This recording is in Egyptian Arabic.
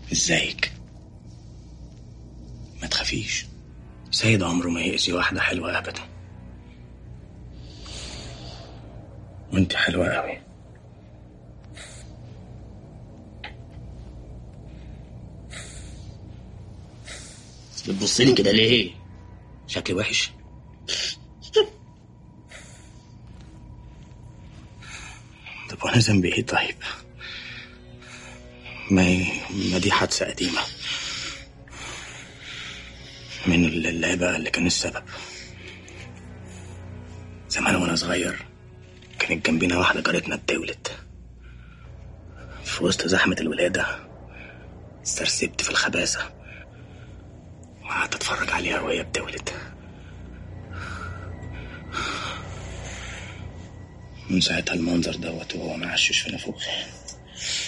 ازيك ما تخافيش سيد عمره ما يأذي واحدة حلوة أبدا وانت حلوة أوي بتبص لي كده ليه؟ شكلي وحش طب وانا ذنبي ايه طيب ما ما دي حادثة قديمة من اللعبة اللي كان السبب زمان وانا صغير كانت جنبينا واحدة جارتنا بتولد في وسط زحمة الولادة استرسبت في الخباثة وقعدت اتفرج عليها وهي بتولد من ساعتها المنظر دوت وهو معشش في نافوخي